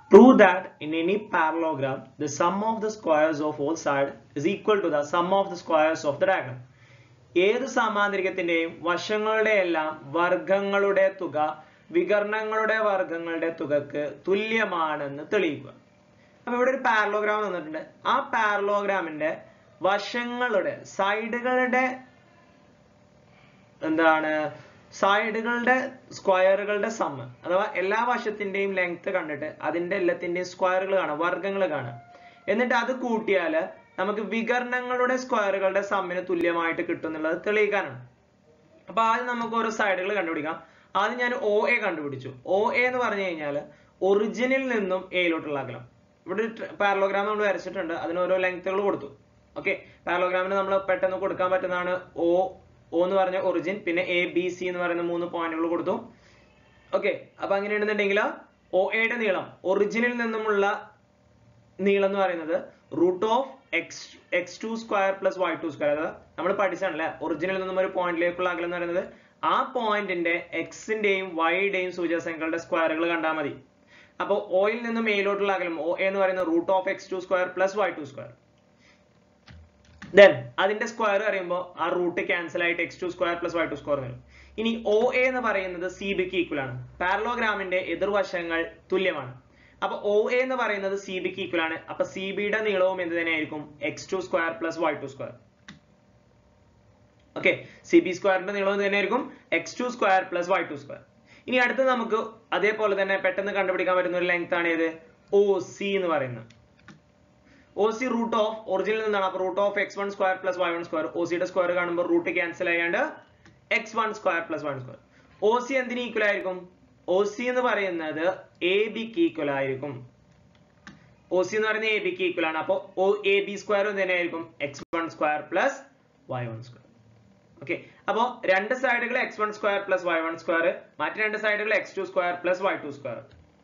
Prove that in any parallelogram, the sum of the squares of all sides is equal to the sum of the squares of the diagonal. ഏത് സമാന്തരികത്തിന്റെയും വശങ്ങളുടെ എല്ലാം വർഗങ്ങളുടെ തുക വികർണങ്ങളുടെ വർഗങ്ങളുടെ തുകക്ക് തുല്യമാണെന്ന് തെളിയിക്കുക അപ്പൊ ഇവിടെ ഒരു പാരലോഗ്രാം തന്നിട്ടുണ്ട് ആ പാരലോഗ്രാമിന്റെ വശങ്ങളുടെ സൈഡുകളുടെ എന്താണ് സൈഡുകളുടെ സ്ക്വയറുകളുടെ സമ്മ് അഥവാ എല്ലാ വശത്തിന്റെയും ലെങ്ത് കണ്ടിട്ട് അതിന്റെ എല്ലാത്തിന്റെയും സ്ക്വയറുകൾ കാണാം വർഗങ്ങൾ കാണാം എന്നിട്ട് അത് കൂട്ടിയാൽ നമുക്ക് വികർണങ്ങളുടെ സ്ക്വയറുകളുടെ സമ്മിന് തുല്യമായിട്ട് കിട്ടും എന്നുള്ളത് തെളിയിക്കാനാണ് അപ്പൊ ആദ്യം നമുക്ക് ഓരോ സൈഡുകൾ കണ്ടുപിടിക്കാം ആദ്യം ഞാൻ ഒ എ കണ്ടുപിടിച്ചു ഒ എ എന്ന് പറഞ്ഞു കഴിഞ്ഞാൽ ഒറിജിനിൽ നിന്നും എയിലോട്ടുള്ള അകലം ഇവിടെ പാരലോഗ്രാം നമ്മൾ വരച്ചിട്ടുണ്ട് അതിന് ഓരോ ലെങ്ത്തുകൾ കൊടുത്തു ഓക്കെ പാരലോഗ്രാമിന് നമ്മൾ പെട്ടെന്ന് കൊടുക്കാൻ പറ്റുന്നതാണ് ഒ ഒ എന്ന് പറഞ്ഞ ഒറിജിൻ പിന്നെ എ ബി സി എന്ന് പറയുന്ന മൂന്ന് പോയിന്റുകൾ കൊടുത്തു ഓക്കെ അപ്പൊ അങ്ങനെയാണെന്നുണ്ടെങ്കിൽ ഒ എയുടെ നീളം ഒറിജിനിൽ നിന്നുമുള്ള നീളം എന്ന് പറയുന്നത് root of x x two square plus y two square അതായത് നമ്മൾ പഠിച്ചാണല്ലേ ഒറിജിനിൽ നിന്നും ഒരു പോയിന്റിലേക്കുള്ള അകലം എന്ന് പറയുന്നത് ആ പോയിന്റിന്റെ എക്സിന്റെയും വൈയുടെയും സൂചകസംഖ്യകളുടെ സ്ക്വയറുകൾ കണ്ടാൽ മതി അപ്പോൾ ഓയിൽ നിന്നും മേലോട്ടുള്ള അകലം ഒ എന്ന് പറയുന്നത് root of x two square plus y two square then അതിന്റെ സ്ക്വയർ അറിയുമ്പോൾ ആ റൂട്ട് ക്യാൻസൽ ആയിട്ട് x two square plus y two square വരും ഇനി ഒ എ എന്ന് പറയുന്നത് സി ബിക്ക് ഈക്വൽ ആണ് പാരലോഗ്രാമിന്റെ എതിർവശങ്ങൾ തുല്യമാണ് അപ്പൊ ഒ എ എന്ന് പറയുന്നത് സി ബിക്ക് ഈക്വൽ ആണ് അപ്പൊ സി ബിയുടെ നീളവും എന്ത് തന്നെയായിരിക്കും x two square plus y two square okay C B സ്ക്വയറിന്റെ നീളവും തന്നെയായിരിക്കും x two square plus y two square ഇനി അടുത്ത് നമുക്ക് അതേപോലെ തന്നെ പെട്ടെന്ന് കണ്ടുപിടിക്കാൻ പറ്റുന്ന ഒരു ലെങ്ത് ആണ് ഏത് ഒ സി എന്ന് പറയുന്നത് ഒ സി റൂട്ട് ഓഫ് ഒറിജിനിൽ നിന്നാണ് അപ്പൊ root of x one square plus y one square O സിയുടെ സ്ക്വയർ കാണുമ്പോൾ റൂട്ട് ക്യാൻസൽ ആയാണ്ട് x one square plus one square O C എന്തിന് ഈക്വൽ ആയിരിക്കും ഒ സി എന്ന് പറയുന്നത് എ ബിക്ക് ഈക്വൽ ആയിരിക്കും ഒ സി എന്ന് പറയുന്നത് എ ബിക്ക് ഈക്വൽ ആണ് അപ്പോൾ ഒ എ ബി സ്ക്വയർ തന്നെയായിരിക്കും x one square plus y one square okay അപ്പോ രണ്ട് സൈഡുകൾ x one square plus y one square മറ്റു രണ്ട് സൈഡുകൾ x two square plus y two square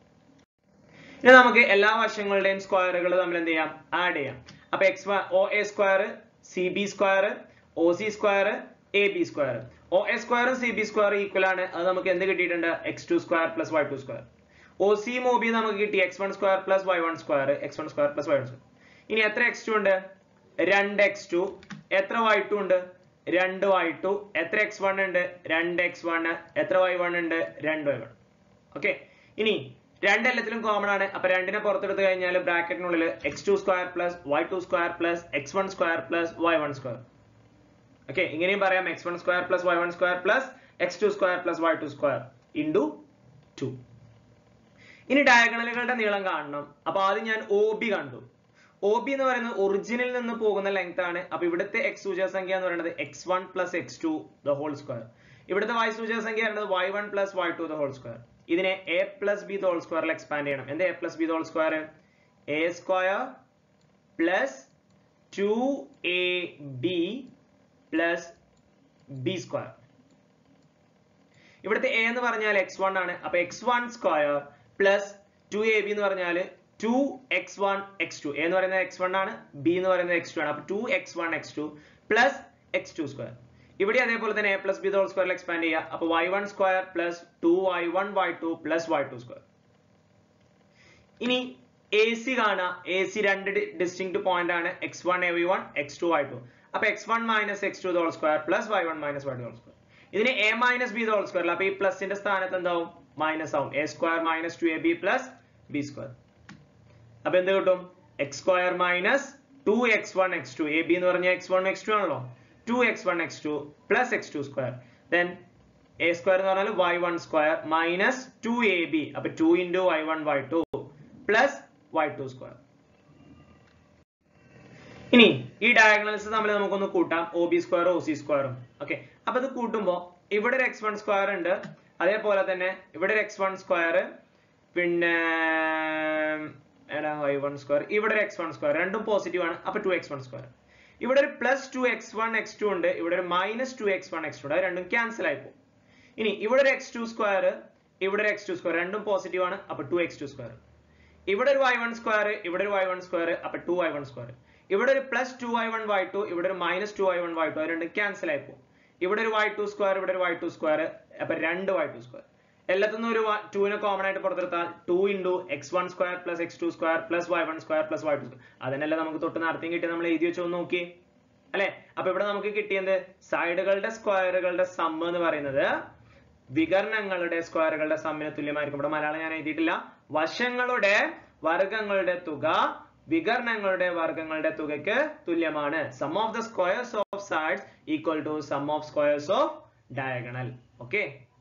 ഇനി നമുക്ക് എല്ലാ വശങ്ങളുടെയും സ്ക്വയറുകൾ നമ്മൾ എന്ത് ചെയ്യാം ആഡ് ചെയ്യാം അപ്പൊ x O A square C B square O C square A B square O A സ്ക്വയറും സി ബി സ്ക്വയർ ഈക്വൽ ആണ് അത് നമുക്ക് എന്ത് കിട്ടിയിട്ടുണ്ട് x two square plus y two square O C O B നമുക്ക് കിട്ടി x one square plus y one square x one square plus y one square ഇനി എത്ര എക്സ് ടു ഉണ്ട് രണ്ട് എക്സ് ടു എത്ര വൈ ടു ഉണ്ട് രണ്ട് Y to എത്ര എക്സ് വൺ ഉണ്ട് രണ്ട് എക്സ് വൺ എത്ര വൈ വൺ ഉണ്ട് രണ്ട് വൈ വൺ ഓക്കെ ഇനി രണ്ടെല്ലാത്തിലും കോമൺ ആണ് അപ്പൊ രണ്ടിനെ പുറത്തെടുത്ത് കഴിഞ്ഞാൽ ബ്രാക്കറ്റിനുള്ളിൽ x two square plus y two square plus x one square plus y one square okay ഇങ്ങനെയും പറയാം x one square plus y one square plus x two square plus y two square into two ഇനി ഡയഗണലുകളുടെ നീളം കാണണം അപ്പൊ ആദ്യം ഞാൻ O B കണ്ടു ഒ ബി എന്ന് പറയുന്നത് ഒറിജിനിൽ നിന്ന് പോകുന്ന ലെങ്ത് ആണ് അപ്പൊ ഇവിടുത്തെ എക്സ് സൂചക സംഖ്യ എന്ന് പറയുന്നത് x one plus x two the whole square ഇവിടുത്തെ വൈ സൂചക സംഖ്യ പറയുന്നത് y one plus y two the whole square ഇതിനെ A plus B the whole സ്ക്വയറിൽ എക്സ്പാൻഡ് ചെയ്യണം എന്താ A plus B the whole square A square plus two A B plus B square ഇവിടുത്തെ A എന്ന് പറഞ്ഞാൽ എക്സ് വൺ ആണ് അപ്പൊ x one square plus two A B എന്ന് പറഞ്ഞാൽ two x one x two എന്ന് പറയുന്നത് എക്സ് വൺ ആണ് ബി എന്ന് പറയുന്നത് എക്സ് ടു ആണ് അപ്പൊ two x one x two plus x two square ഇവിടെ അതേപോലെ തന്നെ എ പ്ലസ് ബി ഹോൾ സ്ക്വയറിൽ എക്സ്പാൻഡ് ചെയ്യുക അപ്പൊ y one square plus two y one y two plus y two square ഇനി എ സി കാണുക എ സി രണ്ട് distinct point ആണ് x one A V one x two y two അപ്പൊ x one minus x two whole square plus y one minus y to whole square ഇതിന് A minus B whole square അപ്പൊ ഈ പ്ലസിന്റെ സ്ഥാനത്ത് എന്താവും minus ആവും A square minus two A B plus B square അപ്പൊ എന്ത് കിട്ടും x square minus two x one x two A B എന്ന് പറഞ്ഞാൽ എക്സ് വൺ എക്സ് ടു ആണല്ലോ two x one x two plus x two square then A square എന്ന് പറഞ്ഞാൽ y one square minus two A B അപ്പൊ two into y one y two plus y two square ഇനി ഈ diagonals തമ്മിൽ നമുക്കൊന്ന് കൂട്ടാം O B square O C സ്ക്വയറും okay അപ്പൊ ഇത് കൂട്ടുമ്പോൾ ഇവിടെ ഒരു എക്സ് വൺ സ്ക്വയർ ഉണ്ട് അതേപോലെ തന്നെ ഇവിടെ ഒരു എക്സ് വൺ സ്ക്വയർ പിന്നെ എടാ വൈ വൺ സ്ക്വയർ ഇവിടെ ഒരു എക്സ് വൺ സ്ക്വയർ രണ്ടും പോസിറ്റീവ് ആണ് അപ്പൊ ടു എക്സ് വൺ സ്ക്വയർ ഇവിടെ ഒരു plus two x one x two ഉണ്ട് ഇവിടെ ഒരു minus two x one x two ഉണ്ട് അത് രണ്ടും ക്യാൻസൽ ആയി പോകും ഇനി ഇവിടെ ഒരു എക്സ് ടു സ്ക്വയർ ഇവിടെ ഒരു എക്സ് ടു സ്ക്വയർ രണ്ടും പോസിറ്റീവ് ആണ് അപ്പൊ ടു എക്സ് ടു സ്ക്വയർ ഇവിടെ ഒരു വൈ വൺ സ്ക്വയർ ഇവിടെ ഒരു വൈ വൺ സ്ക്വയർ അപ്പൊ ടു വൈ വൺ സ്ക്വയർ ഇവിടെ ഒരു plus two y one y two ഇവിടെ ഒരു minus two y one y two അത് രണ്ടും ക്യാൻസൽ ആയി പോകും ഇവിടെ ഒരു വൈ ടു സ്ക്വയർ ഇവിടെ ഒരു വൈ ടു സ്ക്വയർ അപ്പൊ രണ്ട് വൈ ടു സ്ക്വയർ എല്ലാത്തുനിന്നും ഒരു ടൂവിനെ കോമൺ ആയിട്ട് പുറത്തെടുത്താൽ two into x one square plus x two square plus y one square plus y two square അതിനല്ലേ നമുക്ക് തൊട്ട് നേരത്തെയും കിട്ടിയ നമ്മൾ എഴുതി വെച്ചോ നോക്കി അല്ലെ അപ്പൊ ഇവിടെ നമുക്ക് കിട്ടിയത് സൈഡുകളുടെ സ്ക്വയറുകളുടെ സം എന്ന് പറയുന്നത് വികരണങ്ങളുടെ സ്ക്വയറുകളുടെ സമ്മിന് തുല്യമായിരിക്കും ഇവിടെ മലയാളം ഞാൻ എഴുതിയിട്ടില്ല വശങ്ങളുടെ വർഗങ്ങളുടെ തുക വികരണങ്ങളുടെ വർഗങ്ങളുടെ തുകയ്ക്ക് തുല്യമാണ് sum of the squares of sides equal to sum of squares of diagonal okay